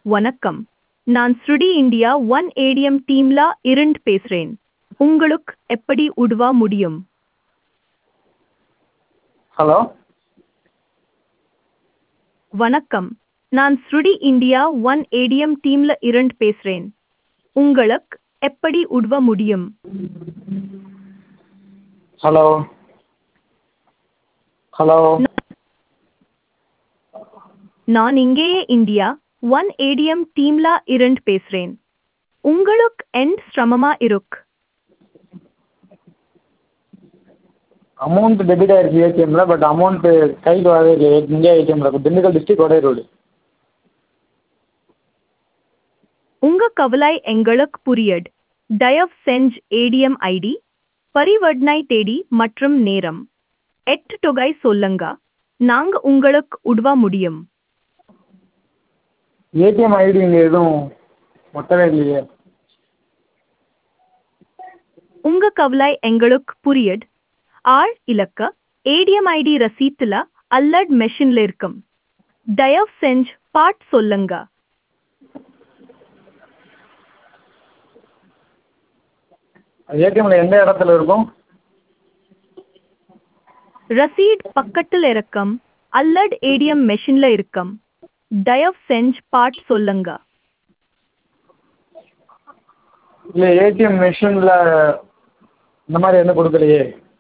வணக்கம் நான் ஸ்ருடி இந்தியா ஒன் ஏடிஎம் டீம்ல இருந்து பேசுறேன் உங்களுக்கு எப்படி உதவ முடியும் ஹலோ வணக்கம் நான் ஸ்ருடி இந்தியா ஒன் ஏடிஎம் டீம்ல இருந்து பேசுறேன் உங்களுக்கு எப்படி உதவ முடியும் ஹலோ ஹலோ நான் இங்கேயே இந்தியா ஒன் ஏடிஎம் டீம்ல இருந்து பேசுறேன் உங்களுக்கு எண்ட் சிரமமா இருக்கு அமௌண்ட் டெபிட் ஆயிடுச்சு ஏடிஎம்ல பட் அமௌண்ட்டு கைக்கு வரவே இல்லை இந்தியா ஏடிஎம்ல திண்டுக்கல் டிஸ்ட்ரிக்ட் ஒரே ரோடு உங்க கவலை எங்களுக்கு புரியட் தயவு செஞ்சு ஏடிஎம் ஐடி பரிவர்த்தனை தேதி மற்றும் நேரம் எட்டு தொகை சொல்லுங்க நாங்க உங்களுக்கு உதவ முடியும் ஏடிஎம் ஐடி இங்கே எதுவும் ஒட்டவே இல்லையே உங்க கவலை எங்களுக்கு புரியட் ஆள் இலக்க ஏடிஎம் ஐடி ரசீட்டுல அல்லட் மெஷின்ல இருக்கும் தயவு செஞ்சு பாட் சொல்லுங்க ஏடிஎம்ல எந்த இடத்துல இருக்கும் ரசீட் பக்கத்தில் இருக்கும் அல்லட் ஏடிஎம் மெஷின்ல இருக்கும் தயவு செஞ்சு பாட் சொல்லுங்க இல்லை ஏடிஎம் மிஷினில் இந்த மாதிரி எதுவும் கொடுக்கலையே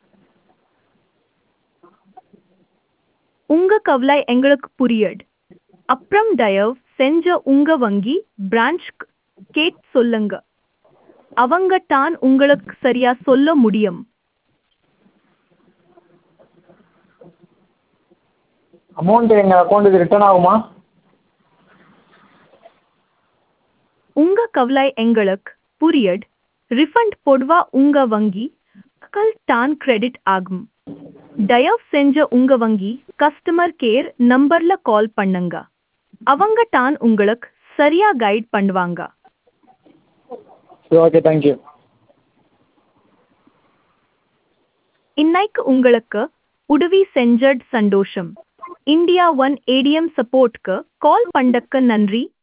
உங்க கவலை எங்களுக்கு புரியட் அப்புறம் தயவு செஞ்ச உங்க வங்கி பிரான்ச் கேட் சொல்லுங்க அவங்க தான் உங்களுக்கு சரியா சொல்ல முடியும் அமௌண்ட் எங்கள் அக்கௌண்ட்டுக்கு ரிட்டர்ன் ஆகுமா உங்க கவலை எங்களுக்கு புரியட் ரிஃபண்ட் போடுவா உங்க வங்கி கல் தான் கிரெடிட் ஆகும் தயவு செஞ்ச உங்க வங்கி கஸ்டமர் கேர் நம்பர்ல கால் பண்ணுங்க அவங்க தான் உங்களுக்கு சரியா கைட் பண்ணுவாங்க சரி ஓகே தேங்க்யூ இன்னைக்கு உங்களுக்கு உதவி செஞ்சட் சந்தோஷம் இந்தியா ஒன் ஏடிஎம் சப்போர்ட்க்கு கால் பண்ணக்கு நன்றி